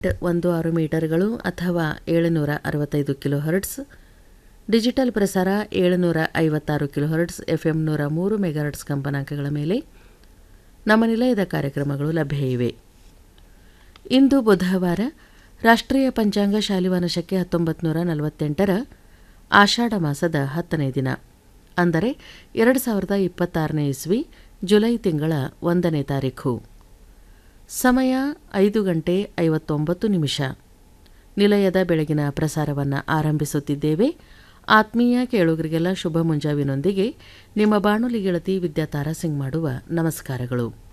ಒಂದು ಆರು ಮೀಟರ್ಗಳು ಅಥವಾ ಏಳುನೂರ ಅರವತ್ತೈದು ಕಿಲೋ ಹರ್ಟ್ಸ್ ಡಿಜಿಟಲ್ ಪ್ರಸಾರ ಏಳುನೂರ ಐವತ್ತಾರು ಕಿಲೋ ಹರ್ಟ್ಸ್ ಎಫ್ ಎಂ ನೂರ ಮೂರು ಮೆಗಾಹರ್ಟ್ಸ್ ಕಂಪನಾಂಕಗಳ ಮೇಲೆ ನಮ್ಮ ನಿಲಯದ ಕಾರ್ಯಕ್ರಮಗಳು ಲಭ್ಯ ಇವೆ ಇಂದು ಬುಧವಾರ ರಾಷ್ಟ್ರೀಯ ಪಂಚಾಂಗ ಶಾಲಿವಾನಶಕ್ಕೆ ಹತ್ತೊಂಬತ್ತು ನೂರ ನಲವತ್ತೆಂಟರ ಆಷಾಢ ಮಾಸದ ಹತ್ತನೇ ದಿನ ಅಂದರೆ ಎರಡು ಸಾವಿರದ ಇಪ್ಪತ್ತಾರನೇ ಇಸ್ವಿ ಜುಲೈ ತಿಂಗಳ ಒಂದನೇ ತಾರೀಖು ಸಮಯ ಐದು ಗಂಟೆ ಐವತ್ತೊಂಬತ್ತು ನಿಮಿಷ ನಿಲಯದ ಬೆಳಗಿನ ಪ್ರಸಾರವನ್ನು ಆರಂಭಿಸುತ್ತಿದ್ದೇವೆ ಆತ್ಮೀಯ ಕೇಳುಗರಿಗೆಲ್ಲ ಶುಭ ಮುಂಜಾವಿನೊಂದಿಗೆ ನಿಮ್ಮ ಬಾನುಲಿ ಗೆಳತಿ ವಿದ್ಯಾತಾರ ಸಿಂಗ್ ಮಾಡುವ ನಮಸ್ಕಾರಗಳು